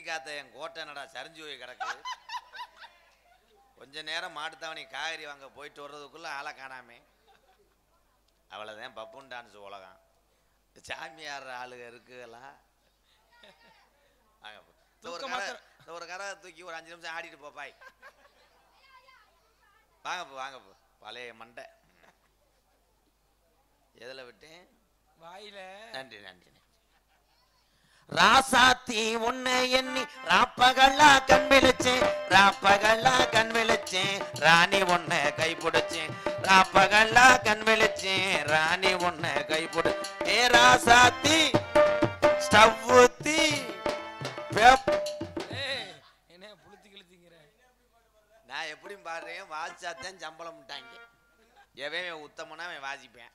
காத்த என் கோட்டை என்னடா சரிஞ்சு போய் கிடக்கு கொஞ்ச நேரம் மாட்டுத்தாவணி காய்கறி வாங்க போயிட்டு வர்றதுக்குள்ள ஆளை காணாமே அவ்வளோதான் பப்புன் டான்ஸ் உலகம் இந்த சாமியார் ஆளுக இருக்குங்களா வாங்க போ. இந்த ஒரு தூக்க கரை மாத்திர- இந்த ஒரு கரை தூக்கி ஒரு அஞ்சு நிமிஷம் ஆடிட்டு போ பாய் வாங்க போ வாங்க போ பழைய மண்டை எதில் விட்டேன் வாயில நன்றி நன்றி ராசாத்தி உன்னை எண்ணி ராப்பகல்லா கண் விழிச்சேன் ராப்பகல்லா கண் விழிச்சேன் ராணி உன்னை கை பிடிச்சேன் ராப்பகல்லா கண் விழிச்சேன் ராணி உன்னை கை பிடி ஏ ராசாத்தி ஸ்டவ் ஊத்தி பெப் ஏய், என்ன புளுத்தி கிழிச்சிங்கிற நான் எப்படியும் பாடுறேன் வாசிச்சாத்தான் சம்பளம் விட்டாங்க எவன் உத்தமனா அவன் வாசிப்பேன்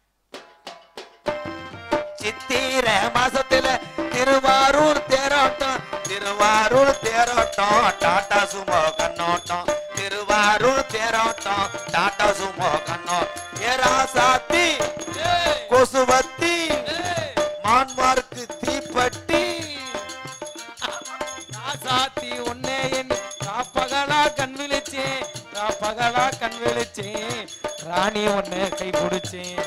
சித்திர மாசத்துல திருவாரூர் தேரோட்டம் திருவாரூர் தேரோட்டம் டாடா சுமோ கண்ணோட்டம் திருவாரூர் தேரோட்டம் டாடா சுமோ கண்ணோட்டம் ஏராசாத்தி ஏய், கொசுவத்தி ஏய், மான்மார்க்கு தீப்பட்டி ராசாத்தி உன்னே என் ராப்பகலா கண் விழிச்சேன் ராப்பகலா கண் விழிச்சேன் ராணி உன்னை கை பிடிச்சேன்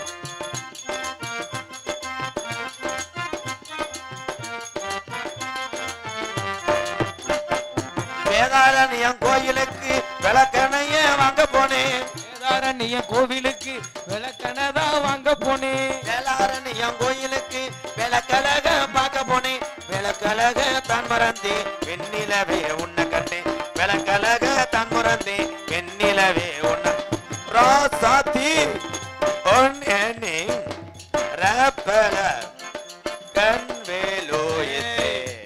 வேதாரண்யம் கோயிலுக்கு விளக்கணைய வாங்க போனேன் வேதாரண்யம் கோவிலுக்கு விளக்கணதா வாங்க போனேன் வேளாரண்யம் கோயிலுக்கு விளக்கழக பார்க்க போனேன் விளக்கழக தான் மறந்தேன் வெண்ணிலவே உன்னை கண்டேன் விளக்கழக தான் மறந்தேன் வெண்ணிலவே உன்னை ராசாத்தி ஒன் எண்ணி ரப்பல கண்வேலோயத்தே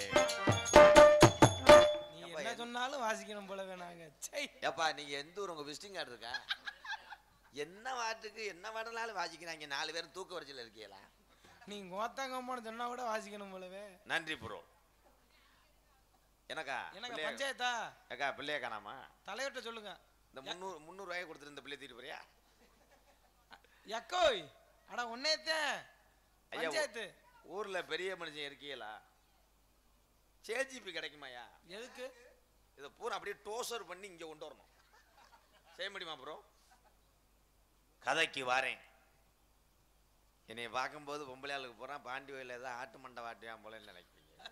நீ என்ன சொன்னாலும் வாசிக்கணும் போல வேணாங்க சை ஏப்பா நீங்க எந்த ஊர் உங்க விசிட்டிங் கார்டு இருக்கா என்ன வாட்டுக்கு என்ன வாடனாலும் வாசிக்கிறாங்க நாலு பேரும் தூக்க வரிசையில் இருக்கீங்களா நீ கோத்தாங்கம்மான்னு சொன்னா கூட வாசிக்கணும் போலவே நன்றி ப்ரோ எனக்கா என்னங்க பிள்ளைய- பஞ்சாயத்தா ஏக்கா பிள்ளைய காணாமா தலைவர்கிட்ட சொல்லுங்க இந்த முந்நூறு முந்நூறு ரூபாய் கொடுத்துட்டு இந்த பிள்ளை தீட்டு போறியா எக்கோய் அட உன்னேத்தேன் ஐயா, பஞ்சாயத்து ஊர்ல பெரிய மனுஷன் இருக்கீங்களா சேஜிபி கிடைக்குமாயா எதுக்கு இதை பூரா அப்படியே டோசர் பண்ணி இங்க கொண்டு வரணும் செய்ய முடியுமா ப்ரோ கதைக்கு வாரேன் என்னை பார்க்கும்போது பொம்பளையாளுக்கு போறான் பாண்டி வயல ஏதோ ஆட்டு மண்டை வாட்டுவான் போல நினைக்கிறீங்க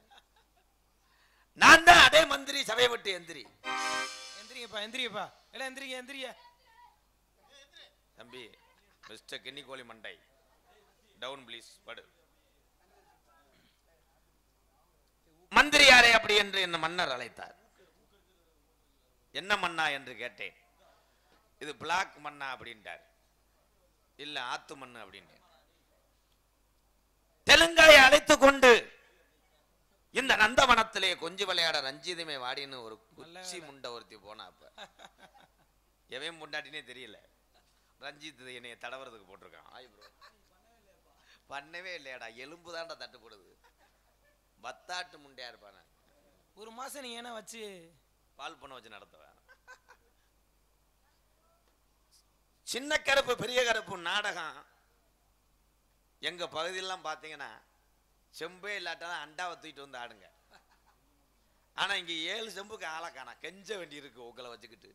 நான் தான் அதே மந்திரி சபை விட்டு எந்திரி எந்திரிங்கப்பா எந்திரிங்கப்பா இல்ல எந்திரிங்க எந்திரிங்க தம்பி மிஸ்டர் கிண்ணி கோழி மண்டை டவுன் ப்ளீஸ் படு மந்திரி யாரே அப்படி என்று என்ன மன்னர் அழைத்தார் என்ன மன்னா என்று கேட்டேன் இது பிளாக் மன்னா அப்படின்ட்டார் இல்ல ஆத்து மண்ணு அப்படின்னு தெலுங்காயை அழைத்து கொண்டு இந்த நந்தவனத்திலே கொஞ்சி விளையாட ரஞ்சிதமே வாடின்னு ஒரு குச்சி முண்டை ஒருத்தி போனா அப்ப எவன் முண்டாட்டினே தெரியல ரஞ்சித் என்னைய தடவறதுக்கு போட்டிருக்கான் ஆய் ப்ரோ பண்ணவே இல்லையாடா எலும்பு தான்டா தட்டுப்படுது பத்தாட்டு முண்டையா இருப்பானே ஒரு மாசம் நீ ஏன்னா வச்சு பால் பண்ண வச்சு நடத்துவேன் சின்ன கருப்பு பெரிய கருப்பு நாடகம் எங்க பகுதியெல்லாம் பார்த்தீங்கன்னா செம்பே இல்லாட்டாலும் அண்டாவை தூக்கிட்டு வந்து ஆடுங்க ஆனா இங்க ஏழு செம்புக்கு ஆளை காணா கெஞ்ச வேண்டி இருக்கு உங்களை வச்சுக்கிட்டு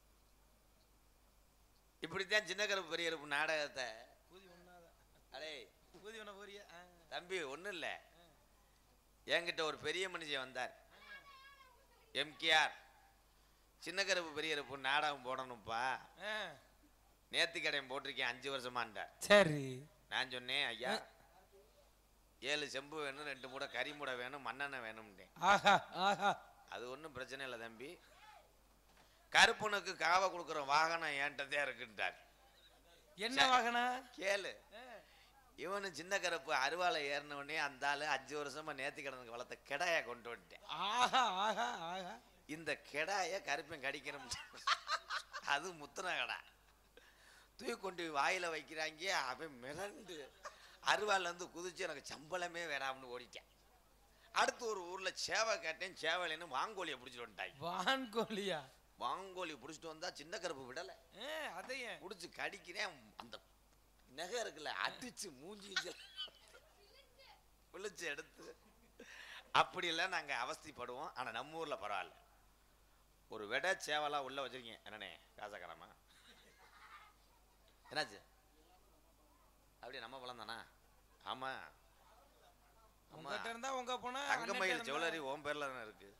இப்படித்தான் சின்ன கருப்பு பெரிய கருப்பு நாடகத்தை ஊதி ஒண்ணாதான் அடே ஊதி ஒண்ண போறிய தம்பி ஒண்ணும் இல்ல என்கிட்ட ஒரு பெரிய மனுஷன் வந்தார் எம்கேஆர் சின்ன கருப்பு பெரிய கருப்பு நாடகம் போடணும்ப்பா நேர்த்தி கடையும் போட்டிருக்கேன் அஞ்சு வருஷமாண்டார் சரி நான் சொன்னேன் ஐயா ஏழு செம்பு வேணும் ரெண்டு மூடை கறி மூடை வேணும் மண்ணெண்ணெய் வேணும்ட்டேன் ஆஹா ஆஹா அது ஒன்றும் பிரச்சனை இல்லை தம்பி கருப்பனுக்கு காவை கொடுக்குற வாகனம் என்கிட்டதே இருக்குன்ட்டார் என்ன வாகனம் கேளு இவனு சின்ன கருப்பு அருவாலை ஏறின உடனே அந்த ஆளு அஞ்சு வருஷமா நேர்த்தி கடனுக்கு வளர்த்த கிடாய கொண்டு வந்துட்டேன் ஆஹா ஆஹா ஆஹா இந்த கிடாய கருப்பன் கடிக்கணும் அது முத்துன கடை தூக்கி கொண்டு போய் வாயில வைக்கிறாங்க அவன் மிரண்டு அருவாள்ல இருந்து குதிச்சு எனக்கு சம்பளமே வேணாம்னு ஓடிட்டேன் அடுத்து ஒரு ஊர்ல சேவை கேட்டேன் சேவையிலன்னு வாங்கோலியை பிடிச்சிட்டு வந்துட்டாங்க வான்கோழியா வாங்கோலி பிடிச்சிட்டு வந்தா சின்ன கருப்பு விடலை ஏ அதையே பிடிச்சி கடிக்கிறேன் அந்த நகை இருக்குல்ல அடிச்சு மூஞ்சி விழிச்சு எடுத்து அப்படி இல்லை நாங்க அவஸ்தைப்படுவோம் ஆனா நம்ம ஊர்ல பரவாயில்ல ஒரு விட சேவலா உள்ள வச்சிருக்கீங்க என்னண்ணே காசக்காரமா என்னாச்சு அப்படியே நம்ம பழம் தானா ஆமா ஆமா உங்ககிட்ட இருந்தா உங்க போனா தங்கமயில் ஜுவல்லரி ஓம் பேர்ல தானே இருக்கு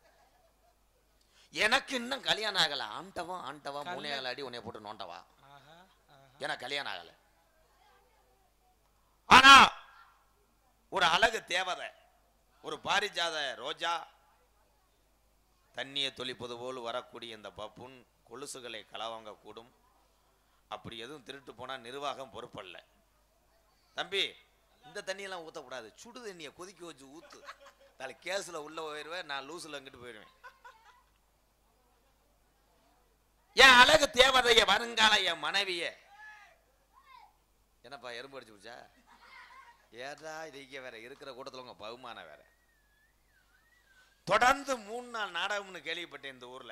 எனக்கு இன்னும் கல்யாணம் ஆகல ஆண்டவா ஆண்டவா மூணே கால் அடி உன்னை போட்டு நோண்டவா ஆஹா ஆஹா எனக்கு கல்யாணம் ஆகல ஆனா ஒரு அழகு தேவதை ஒரு பாரிஜாத ரோஜா தண்ணியை தொளிப்பது போல் வரக்கூடிய இந்த பப்புன் கொலுசுகளை களவாங்க கூடும் அப்படி எதுவும் திருட்டு போனா நிர்வாகம் பொறுப்பல்ல தம்பி இந்த தண்ணியெல்லாம் ஊத்தக்கூடாது சுடு தண்ணியை கொதிக்க வச்சு ஊத்து நாளை கேஸ்ல உள்ள போயிடுவேன் நான் லூசுல அங்கிட்டு போயிடுவேன் என் அழகு தேவதைய வருங்கால என் மனைவிய என்னப்பா எறும்பு அடிச்சு பிடிச்சா ஏடா இது இங்க வேற இருக்கிற கூட்டத்துல உங்க பகுமானம் வேற தொடர்ந்து மூணு நாள் நாடகம்னு கேள்விப்பட்டேன் இந்த ஊர்ல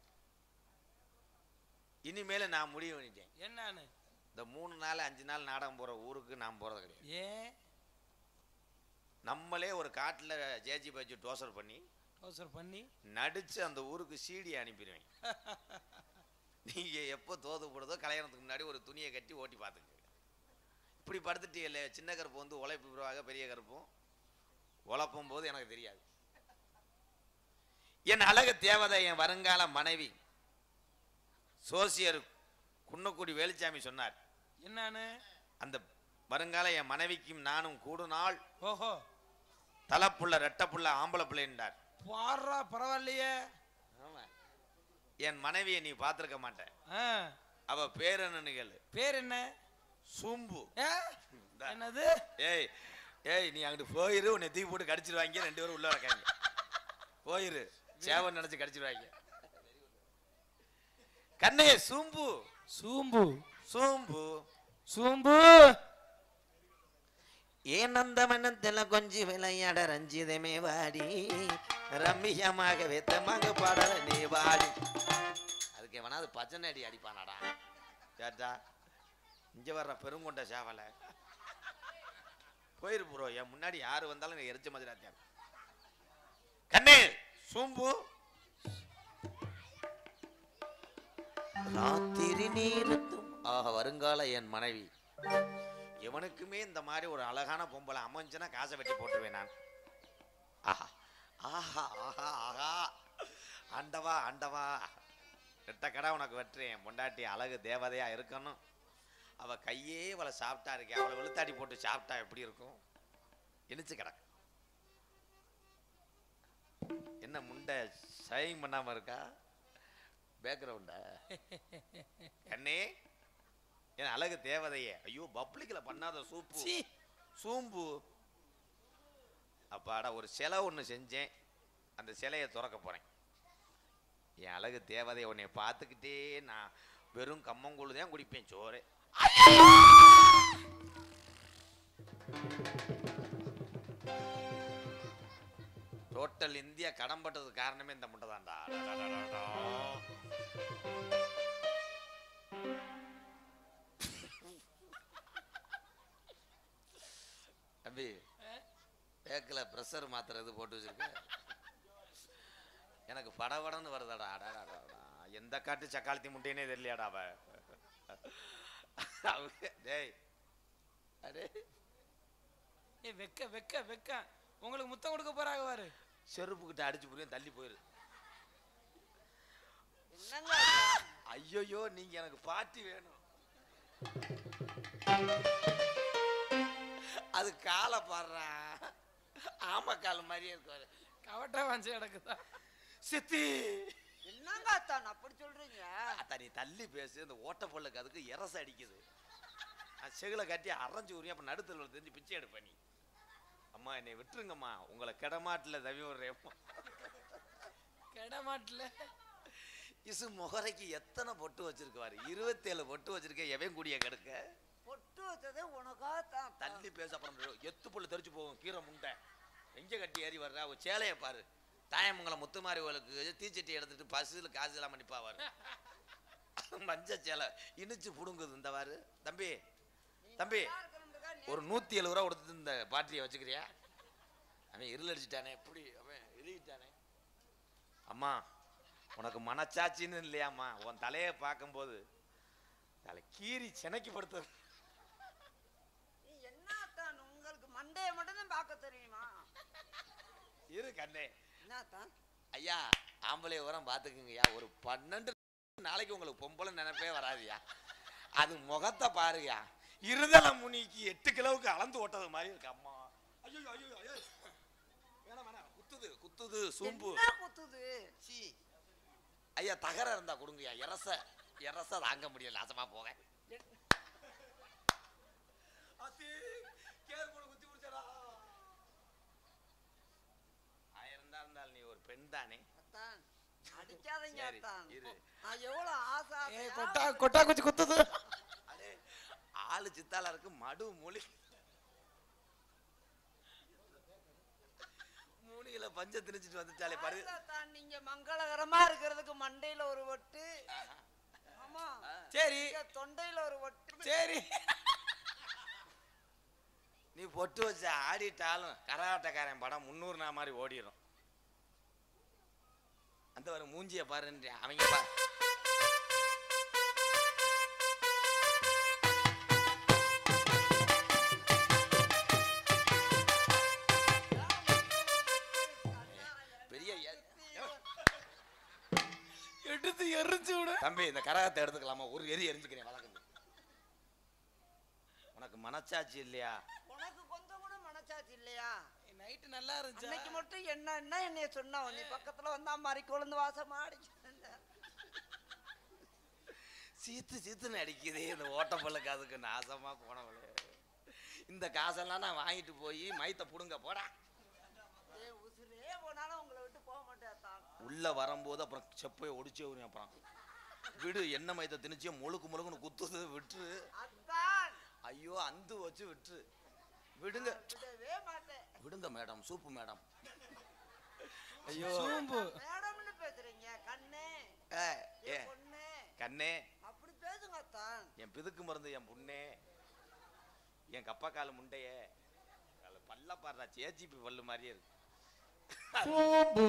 இனிமேல நான் முடிவு பண்ணிட்டேன் என்னன்னு இந்த மூணு நாள் அஞ்சு நாள் நாடகம் போற ஊருக்கு நான் போறது கிடையாது ஏன் நம்மளே ஒரு காட்டுல ஜேஜி பஜ்ஜி டோசர் பண்ணி அவசரம் பண்ணி நடிச்சு அந்த ஊருக்கு சீடி அனுப்பிடுவேன் நீங்க எப்போ தோது போடுதோ கல்யாணத்துக்கு முன்னாடி ஒரு துணியை கட்டி ஓட்டி பார்த்துங்க இப்படி படுத்துட்டீங்கல்ல சின்ன கருப்பு வந்து உழைப்பு பிறவாக பெரிய கருப்பும் உழப்பும் போது எனக்கு தெரியாது என் அழகு தேவதை என் வருங்கால மனைவி சோசியர் குன்னக்குடி வேலுச்சாமி சொன்னார் என்னன்னு அந்த வருங்கால என் மனைவிக்கும் நானும் கூடுநாள் ஓஹோ தலைப்புள்ள ரெட்டப்புள்ள ஆம்பளை பிள்ளைன்றார் பாடுறா பரவாயில்லையே என் மனைவியை நீ பார்த்திருக்க மாட்ட ஆ அவ பேர் என்னன்னு கேளு பேர் என்ன சூம்பு ஏ? இந்தா. என்னது ஏய் ஏய் நீ அங்கிட்டு போயிரு உன்னை தூக்கி போட்டு கடிச்சிருவாங்க ரெண்டு பேரும் உள்ள இருக்காங்க போயிரு சேவன் நினைச்சு கடிச்சிருவாங்க கண்ணே சூம்பு சூம்பு சூம்பு சூம்பு ஏன் அந்த மன்னத்துல கொஞ்சி விளையாட ரஞ்சிதமே வாடி ரம்மியமாக வெத்தமாக பாடல நீ வாடி அதுக்கு எவனாவது பச்சனை அடி அடிப்பானாடா கேட்டா இங்க வர்ற பெருங்கொண்ட சேவலை போயிரு ப்ரோ என் முன்னாடி யாரு வந்தாலும் எனக்கு எரிச்ச மாதிரி ஆத்தியா கண்ணே சூம்பு ராத்திரி நீரத்தும் ஆக வருங்கால என் மனைவி எவனுக்குமே இந்த மாதிரி ஒரு அழகான பொம்பளை அமைஞ்சுன்னா காசை வெட்டி போட்டுருவேன் நான் ஆஹா ஆஹா ஆஹா ஆஹா ஆண்டவா ஆண்டவா ரெட்ட கடை உனக்கு வெட்டுறேன் பொண்டாட்டி அழகு தேவதையா இருக்கணும் அவ கையே அவளை சாப்பிட்டா இருக்கே அவளை வெளுத்தாடி போட்டு சாப்பிட்டா எப்படி இருக்கும் இனிச்சு கிடக்கு என்ன முண்டை ஷைன் பண்ணாம இருக்கா பேக்ரவுண்டா கண்ணே என் அழகு தேவதையே ஐயோ பப்ளிக்ல பண்ணாத சூப்பு சீ. சூம்பு அப்பாடா ஒரு சிலை ஒன்று செஞ்சேன் அந்த சிலையை திறக்க போறேன் என் அழகு தேவதை உன்னை பார்த்துக்கிட்டே நான் வெறும் கம்மங்கூழு தான் குடிப்பேன் சோறு டோட்டல் இந்தியா கடன்பட்டது காரணமே இந்த முட்டை தான்டா தம்பி பேக்கில் ப்ரெஷர் மாத்திரை இது போட்டு வச்சிருக்க எனக்கு படபடன்னு வருதாடா அடாடாடா எந்த காட்டு சக்காளத்தி முட்டையனே தெரியலையாடா அவ அவ- டேய் அடே ஏ வெக்க வெக்க வெக்க உங்களுக்கு முத்தம் கொடுக்க போறாங்க பாரு செருப்புக்கிட்ட அடிச்சு புரியும் தள்ளி போயிரு என்னங்க ஐயோயோ நீங்க எனக்கு பாட்டி வேணும் அது காலை பாடுறா ஆமா கால் மாதிரியே இருக்காரு கவட்டா வாஞ்சி கிடக்குதா சித்தி என்னங்க அத்தான் அப்படி சொல்றீங்க அத்தா நீ தள்ளி பேசு இந்த ஓட்ட பொல்லுக்கு அதுக்கு இரச அடிக்குது நான் செகுல கட்டி அரைஞ்சு உரியும் அப்ப நடுத்தல் தெரிஞ்சு பிச்சை எடுப்ப நீ அம்மா என்னை விட்டுருங்கம்மா உங்களை கிடமாட்டில் தவி விடுறேம்மா கெடமாட்டுல இசு முகரைக்கு எத்தனை பொட்டு வச்சிருக்குவாரு இருபத்தேழு பொட்டு வச்சிருக்க எவன் கூடிய கெடுக்க பொட்டு வச்சதே உனக்காக தான் தள்ளி பேச அப்புறம் எத்து புல்லு தெரிச்சு போகும் கீரை முண்டை எங்க கட்டி ஏறி வர்றா அவ சேலையை பாரு தாயமங்கலம் முத்துமாரி கோயிலுக்கு தீச்சட்டி எடுத்துட்டு பஸ்ஸில் காசு இல்லாம நிப்பாவாரு மஞ்ச சேலை இனிச்சு புடுங்குது இந்த வாரு தம்பி தம்பி ஒரு நூத்தி எழுபது ரூபா கொடுத்து இந்த பாட்டியை வச்சுக்கிறியா அவன் இருள் அடிச்சிட்டானே எப்படி அவன் இருட்டானே அம்மா உனக்கு மனச்சாட்சின்னு இல்லையாம்மா உன் தலையை பார்க்கும்போது தலை கீறி செனைக்கு படுத்து நீ என்ன அத்தான் உங்களுக்கு மண்டைய மட்டும் தான் பார்க்க தெரியுமா இரு கண்ணே என்ன அத்தான் ஐயா ஆம்பளை உரம் பார்த்துக்குங்கய்யா ஒரு பன்னெண்டு நாளைக்கு உங்களுக்கு பொம்பளை நினைப்பே வராதுயா அது முகத்தை பாருயா இருதல முனிக்கு எட்டு கிலோவுக்கு அளந்து ஓட்டது மாதிரி இருக்கு அம்மா ஐயோ ஐயோ ஐயோ வேணாம் வேணாம் குத்துது குத்துது சூம்பு என்ன குத்துது சீ ஐயா தகர இருந்தா கொடுங்கய்யா எரச எரச தாங்க முடியல நாசமா போக ஆயிரம் தான் இருந்தால் நீ ஒரு பெண் தானே அத்தான் அடிக்காதீங்க சரி, அத்தான் இரு. நான் எவ்வளவு ஆசை ஏ ஆசையா கொட்டா கொட்டா குச்சி குத்துது அடே ஆளு சித்தால இருக்கு மடு மொழி மூணியில பஞ்ச திணிச்சிட்டு வந்துட்டாலே பரு பாருங்க அத்தான், நீங்க மங்களகரமா இருக்கிறதுக்கு மண்டையில ஒரு ஒட்டு ஆமா சரி இங்க தொண்டையில ஒரு ஒட்டு சரி நீ பொட்டு வச்சு ஆடிட்டாலும் கரகாட்டக்காரன் படம் முன்னூறு நாள் மாதிரி ஓடிடும் அந்த ஒரு மூஞ்சிய பாருன்ற அவங்க பா பெரிய எ- எடுத்து எரிஞ்சு விடு தம்பி இந்த கரகத்தை எடுத்துக்கலாமா ஒரு எரி எரிஞ்சுக்கிறேன் வழக்கம் உனக்கு மனச்சாட்சி இல்லையா உனக்கு கொஞ்சம் கூட மனச்சாட்சி இல்லையா நைட்டு நல்லா இருந்துச்சு அன்னைக்கு மட்டும் என்ன என்ன என்னைய சொன்னா நீ பக்கத்துல வந்தா மாதிரி கொழுந்து வாசமா அடிச்சு சீத்து சீத்துன்னு அடிக்குதே இந்த ஓட்டப்பல்லுக்கு அதுக்கு நாசமா போனவளே இந்த காசெல்லாம் நான் வாங்கிட்டு போய் மைத்த புடுங்க போடா ஏய், உசுரே போனாலும் உங்களை விட்டு போக மாட்டேன் தான் உள்ள வரும்போது அப்புறம் செப்பையை ஒடிச்சே வரும் அப்புறம் விடு என்ன மைத்த திணிச்சே முழுக்கு முழுக்குன்னு குத்துது விட்டுரு அத்தான் ஐயோ அந்து வச்சு விட்டுரு விடுங்க விடவே மாட்டேன் விடுங்க மேடம் சூப்பு மேடம் ஐயோ சூம்பு மேடம்னு பேசுறீங்க கண்ணே ஏ ஏ என் பொண்ணு கண்ணே அப்படி பேசுங்க அத்தான் என் பிதுக்கு மருந்து என் புண்ணே என் கப்பா காலு முண்டையே காலு பல்ல பாடுறா சேச்சிப்பி பல்லு மாதிரியே இருக்கு சூம்பு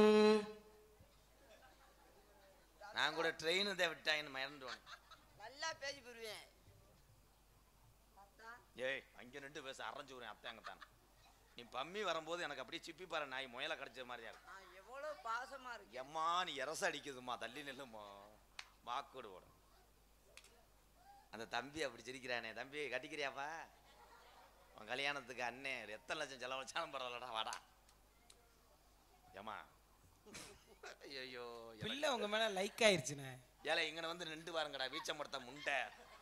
நான் கூட ட்ரெயின் தான் விட்டாங்கன்னு மறந்துடுவேன் நல்லா பேசி போடுவேன் அத்தான் ஏய் அங்க நின்று பேச அரைஞ்சு விடுறேன் அத்தாங்க தான் நீ பம்மி வரும்போது எனக்கு அப்படியே சிப்பி பாரு நாய் முயலை கடிச்ச மாதிரியா இருக்கு நான் எவ்வளவு பாசமா இருக்கேன் எம்மா நீ இரச அடிக்குதுமா தள்ளி நில்லுமா வாக்கோடு போடும் அந்த தம்பி அப்படி சிரிக்கிறானே தம்பி கட்டிக்கிறியாப்பா உன் கல்யாணத்துக்கு அண்ணே எத்தனை லட்சம் செலவழிச்சாலும் பரவாயில்லடா வாடா ஏமா ஐயோ பிள்ளை உங்க மேல லைக் ஆயிருச்சுண்ணே ஏல இங்கன வந்து நின்று பாருங்கடா வீச்சம்படுத்த முண்டை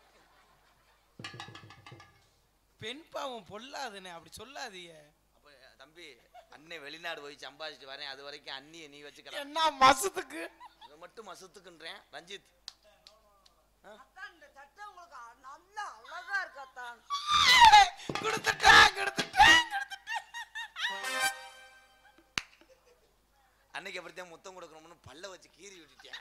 பெண் பாவம் பொல்லாதுண்ணே அப்படி சொல்லாதீங்க அப்ப தம்பி அண்ணே வெளிநாடு போய் சம்பாதிச்சுட்டு வரேன் அது வரைக்கும் அண்ணியை நீ வச்சுக்கலாம் என்ன மசத்துக்கு இதை மட்டும் மசுத்துக்குன்றேன் ரஞ்சித் அத்தான் இந்த சட்டை உங்களுக்கு அ- நல்லா அழகா இருக்கு அத்தான் கொடுத்துட்டேன் கொடுத்துட்டேன் அன்னைக்கு அப்படித்தான் முத்தம் கொடுக்கணும்னு பல்ல வச்சு கீறி விட்டுட்டியா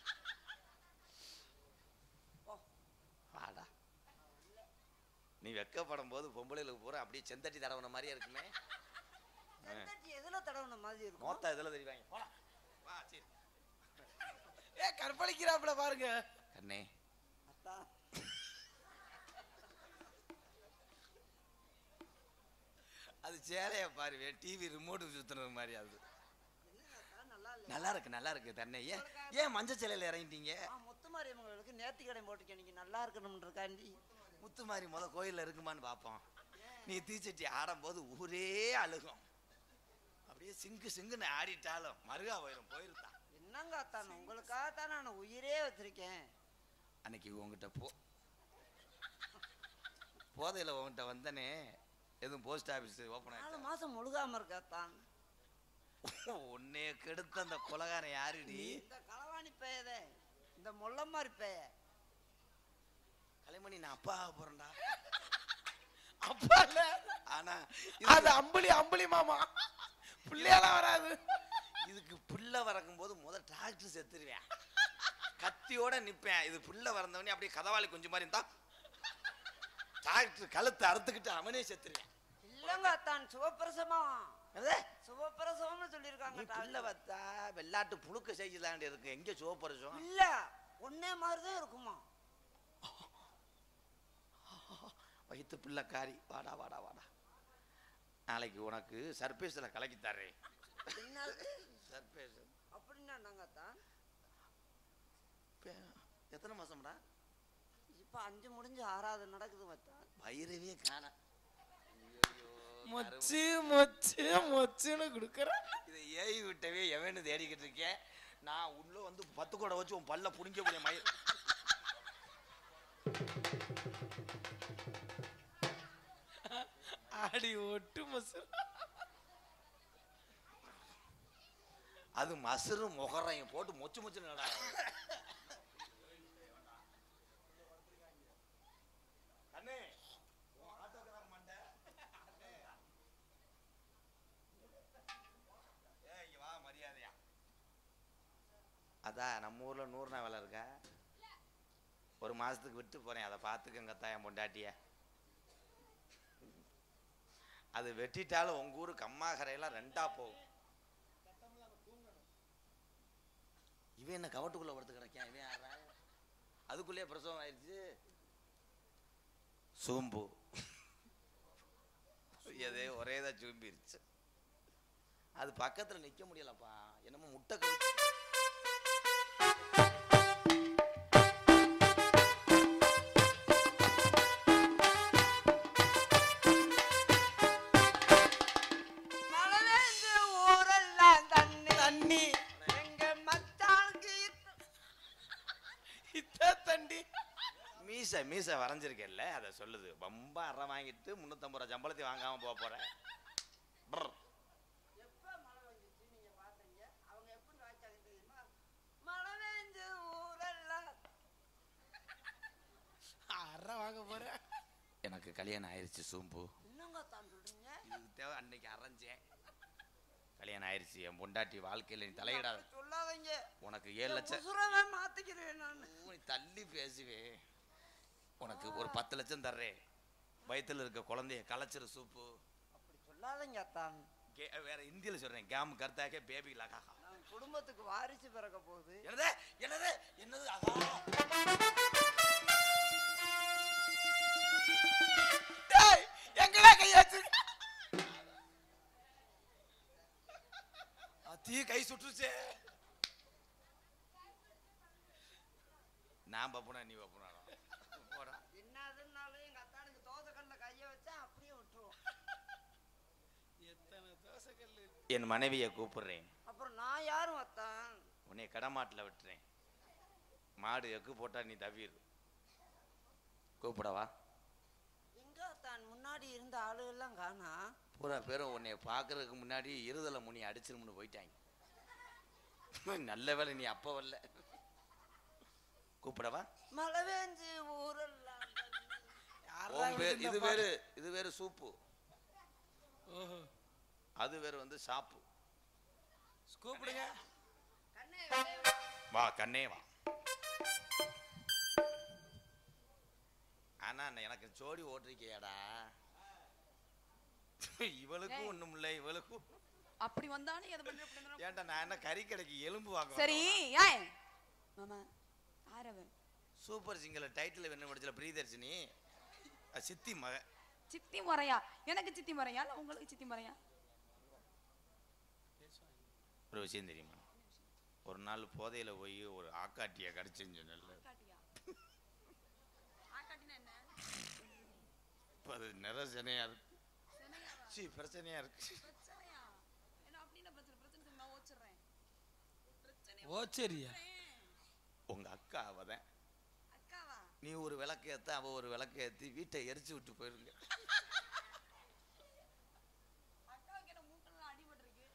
வாடா நீ வெக்கப்படும் போது பொம்பளைகளுக்கு பூரா அப்படியே செந்தட்டி தடவன மாதிரியே இருக்குமே செந்தட்டி எதுல தடவுன மாதிரி இருக்கும் மோத்தா இதுல தெரிவாங்க போடா வா சரி ஏ கற்பழிக்கிறாப்புல பாருங்க கண்ணே அத்தான் அது சேலைய பாரு டிவி ரிமோட் சுத்துறது மாதிரி அது என்னங்க அத்தான் நல்லா இல்ல நல்லா இருக்கு நல்லா இருக்கு தண்ணே ஏன் ஏன் மஞ்சள் சேலையில இறங்கிட்டீங்க ஆ, முத்துமாரியம்மங்களுக்கு நேர்த்தி கடை போட்டுக்க நீங்க நல்லா இருக்கணும்ன்றக்காண்டி முத்துமாரி முத கோயில்ல இருக்குமான்னு பார்ப்போம் நீ தீச்சட்டி ஆடும்போது ஊரே அழுகும் அப்படியே சிங்கு சிங்குன்னு ஆடிட்டாலும் மருகா போயிடும் போயிருத்தான் என்னங்க அத்தான் உங்களுக்காக தான் நான் உயிரே வச்சிருக்கேன் அன்னைக்கு உங்ககிட்ட போ போதையில உங்ககிட்ட வந்தனே எதுவும் போஸ்ட் ஆபீஸ் ஓப்பன் நாலு ஆயிடுச்சு மாசம் முழுகாம இருக்க அத்தான் உன்னைய கெடுத்த அந்த கொலகாரன் யாருடி இந்த களவாணி பேயதே இந்த முள்ளமாரி பேய கலைமணி நான் அப்பா ஆக போறேன்டா அப்பா இல்ல ஆனா அது அம்புலி அம்புலி மாமா பிள்ளையெல்லாம் வராது இதுக்கு புள்ள வரக்கும் போது முத டிராக்டர் செத்துருவேன் கத்தியோட நிப்பேன் இது புள்ள வரந்தவனே அப்படியே கதவாளி கொஞ்சம் மாதிரி இருந்தா டிராக்டர் கழுத்தை அறுத்துக்கிட்டு அவனே செத்துருவேன் இல்லங்க அத்தான் சிவப்பிரசமா என்னது? சுபப்பிரசவம்னு சொல்லியிருக்காங்க நீ பிள்ளை டாக்டர். பார்த்தா வெள்ளாட்டு புழுக்க செய்யலாண்டி இருக்கு எங்க சோப்பரசம் இல்ல ஒன்னே மாதிரிதான் இருக்குமா வயிற்று பிள்ளைக்காரி வாடா வாடா வாடா நாளைக்கு உனக்கு சர்பேஸில் கலக்கி தர்றேன் என்னது சர்பேஸ் அப்படின்னா நாங்க தான் எத்தனை மாசம்டா இப்ப அஞ்சு முடிஞ்சு ஆறாவது நடக்குது பார்த்தா வயிறவே காண மொச்சு மொச்சு மொச்சுன்னு கொடுக்குறேன் இதை ஏவி விட்டவே எவன்னு தேடிக்கிட்டு இருக்கேன் நான் உள்ள வந்து பத்து கூட வச்சு உன் பல்ல புடிங்க முடியும் மயிர் ஆடி ஒட்டு மொசு அது மசரும் முகரையும் போட்டு மொச்சு மொச்சு நடா கண்ணே உன் ஆட்டோகிராஃப் மண்டை. ஏய், இங்க வா மரியாதையா அதான் நம்ம ஊர்ல நூறு நாள் வேலை இருக்கா ஒரு மாசத்துக்கு விட்டு போறேன் அதை பார்த்துக்கங்க தான் என் பொண்டாட்டிய அது வெட்டிட்டாலும் உங்க ஊரு கம்மாகரையெல்லாம் ரெண்டா போகும் இவன் என்ன கவட்டுக்குள்ள படுத்து கிடக்கான் இவன் யாரா அதுக்குள்ளேயே பிரசவம் ஆயிடுச்சு சோம்பு எதே ஒரே தான் சூம்பிருச்சு அது பக்கத்துல நிக்க முடியலப்பா என்னமோ முட்டை கவுச்சு மழை பெஞ்சு ஊரெல்லாம் தண்ணி தண்ணி எங்க மச்சானுக்கு இத்தா தண்டி மீசை மீசை வரைஞ்சிருக்கேல்ல அதை சொல்லுது ரொம்ப அரை வாங்கிட்டு முந்நூற்றம்பது ரூபா சம்பளத்தை வாங்காம போக போறேன் brr. எப்ப மழை வந்துச்சு நீங்க பாத்தீங்க அவங்க எப்படி வாய்ச்சாங்க தெரியுமா மழை பெஞ்சு ஊரெல்லாம் அரை வாங்க போறேன் எனக்கு கல்யாணம் ஆயிருச்சு சூம்பு என்னங்க தான் சொல்றீங்க இதுக்கு தேவை அன்னைக்கு அரைஞ்சேன் கல்யாணம் ஆயிருச்சு என் பொண்டாட்டி வாழ்க்கையில நீ தலையிடாத அப்படி சொல்லாதீங்க உனக்கு ஏழு லட்சம் உசுரவே மாத்திக்கிறேன் நான் நீ தள்ளி பேசுவே உனக்கு ஒரு பத்து லட்சம் தர்றேன் வயித்துல இருக்க குழந்தைய களைச்சிரு சூப்பு அப்படி சொல்லாதீங்க அத்தான் கே வேற இந்தியில சொல்றேன் கேம் கருத்தாக்கே பேபி லகா நான் குடும்பத்துக்கு வாரிசு பிறக்க போகுது என்னது என்னது என்னது அதா டேய் எங்கடா கையாச்சு அத்தி கை சுட்டுருச்சே நான் பப்புனா நீ பப்புனா போடா என்னதுன்னாலும் எங்க அத்தானுக்கு தோசை கல்ல கைய வச்சா அப்படியே விட்டுருவோம் எத்தனை தோசை கல்லு என் மனைவியை கூப்பிடுறேன் அப்புறம் நான் யாரும் அத்தான் உன்னை கடமாட்டில் விட்டுறேன் மாடு எக்கு போட்டா நீ தவிர கூப்பிடவா எங்க அத்தான் முன்னாடி இருந்த ஆளுகள்லாம் காணா பூரா பேரும் உன்னை பார்க்கறதுக்கு முன்னாடி இருதலை முனி அடிச்சிருமுன்னு போயிட்டாங்க நல்ல வேளை நீ அப்போ வரல கூப்பிடவா மழை பெஞ்சு ஊரெல்லாம் உன் பேர் இது வேறு இது வேறு சூப்பு ஓஹோ அது வேறு வந்து சாப்பு கூப்பிடுங்க கண்ணே வா கண்ணே வா ஆனா நான் எனக்கு ஜோடி ஓட்டிருக்கியாடா இவளுக்கும் ஒண்ணும் இல்லை இவளுக்கும் அப்படி வந்தானே எதை பண்ண அப்படி இருந்தாலும் ஏன்டா நான் என்ன கறி கடைக்கு எலும்பு வாங்க சரி ஏன் மாமா ஆரவன் சூப்பர் சிங்கர் டைட்டில் என்ன படிச்சல பிரியதர்ஷினி அது சித்தி மக சித்தி முறையா எனக்கு சித்தி முறையா இல்ல உங்களுக்கு சித்தி முறையா ஒரு விஷயம் தெரியுமா ஒரு நாள் போதையில போய் ஒரு ஆக்காட்டியை கடிச்சுன்னு சொன்னல காட்டியா ஆக்காட்டினா என்ன இப்போ அது நிறசனையா இருக்கு சி பிரச்சனையா இருக்கு பிரச்சனையா என்ன அப்படின்னு பிரச்சனை பிரச்சனை சொல்லி நான் ஓச்சிடுறேன் பிரச்சனை ஓ சரியா உங்க அக்கா அவதான் அக்காவா நீ ஒரு விளக்கு ஏத்த அவ ஒரு விளக்கு ஏத்தி வீட்டை எரிச்சு விட்டு போயிருங்க அக்காவுக்கு என்ன மூட்டெல்லாம் அடிபட்டிருக்கு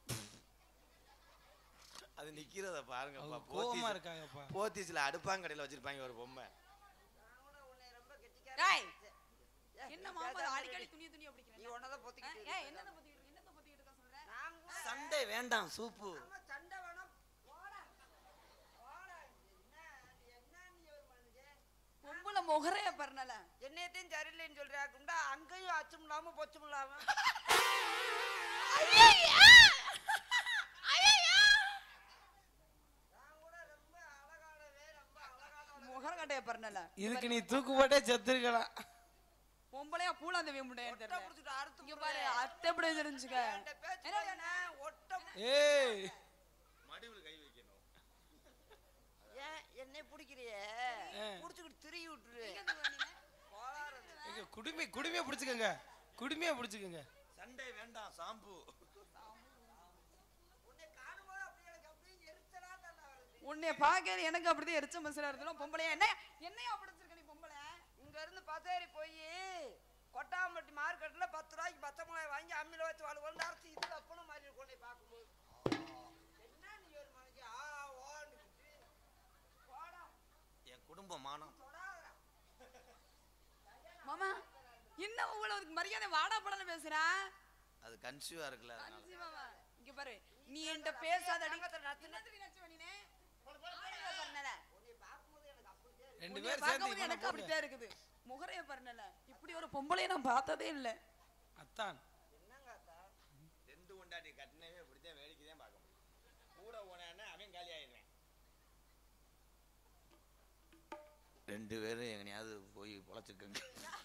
அது நிக்கிறத பாருங்கப்பா அவங்க கோவமா போத்தீஸ் இருக்காங்கப்பா போத்தீஸ்ல அடுப்பாங்கடையில வச்சிருப்பாங்க ஒரு பொம்மை உன்னை ரொம்ப டேய், கெட்டிக்காரன் என்ன மாமா அடிக்கடி துணிய துணிய நீ பிடிக்கிறேன் உன்னதான் பொத்திக்கிட்டு ஏய் இருக்க. என்னத பொத்திக்கிட்டு இருக்க? என்னத பொத்திக்கிட்டு இருக்க சொல்ற நான் கூட சண்டை வேண்டாம் சூப்பு ஆமா, சண்டை வேணாம் போடா போடா என்ன என்ன நீ ஒரு மனுஷன் பொம்பளை முகரைய பரணல என்னையத்தையும் சரியில்லைன்னு சொல்றியா குண்டா அங்கேயும் அச்சும் இல்லாம பொச்சும் இல்லாம முகரக்கட்டைய பறனல இதுக்கு நீ தூக்கு போட்டே செத்துருக்கலாம் பொம்பளையா பூலாந்தவி முட்டையான்னு தெரியல புடிச்சிட்டு அறுத்து இங்க பாரு அத்தை எப்படி தெரிஞ்சுக்க என்கிட்ட பேச்சு பாருண்ணே, ஒட்ட ஏய் மடிவில் கை வைக்கணும் ஏன் என்னை பிடிக்கிறியே ஆ. புடிச்சுக்கிட்டு திருகி விட்டுரு எங்க குடுமி குடுமையா பிடிச்சுக்கோங்க குடுமையா பிடிச்சுக்கோங்க சண்டை வேண்டாம் சாம்பு உன்னை காணும்போது அப்படியே எனக்கு அப்படியே எரிச்சலா தானே வருது உன்னைய பாக்க எனக்கு அப்படிதான் எரிச்ச மனசுல இருந்தாலும் பொம்பளையா என்ன என்னையா பிடிச்சிருக்க நீ பொம்பளை இங்க இருந்து பத்தேரி போய் கொட்டாம்பட்டி மார்க்கெட்ல பத்து ரூபாய்க்கு பச்சை மிளகாய் வாங்கி அம்மியில வச்சு வாழ் கொண்டு அரைச்சி இது அப்பன மாதிரி இருக்கும் உன்னை பார்க்கும்போது என்ன நீ ஒரு மனைக்கு ஆ ஓன்னு போடா என் குடும்ப மானம் தொடாதடா மாமா என்ன இவ்வளவு மரியாதை வாடா படம்னு பேசுறா அது கன்சியூவா இருக்குல்ல அதனால அஞ்சு மாமா இங்க பாரு நீ என்கிட்ட பேசாதடி தங்கத்துல நச்சு என்னத்துக்கு நச்சுவ நீனே? பண்ணல உன்னை பார்க்கும்போது எனக்கு அப்படியே இருக்கு. ரெண்டு உன்னைய பேரும் சேர்ந்து பார்க்கும்போது இவனை எனக்கு கூப்பிடு. அப்படித்தான் இருக்குது முகரைய பாருனல இப்படி ஒரு பொம்பளைய நான் பார்த்ததே இல்ல அத்தான் என்னங்க அத்தா ரெண்டு கொண்டாடி கட்டினவே இப்படித்தான் வேடிக்கை தான் பார்க்க முடியும் கூட போனேன்னா அவன் காலி ஆயிடுவேன் ரெண்டு பேரும் எங்கனையாவது போய் பொழைச்சுக்கோங்க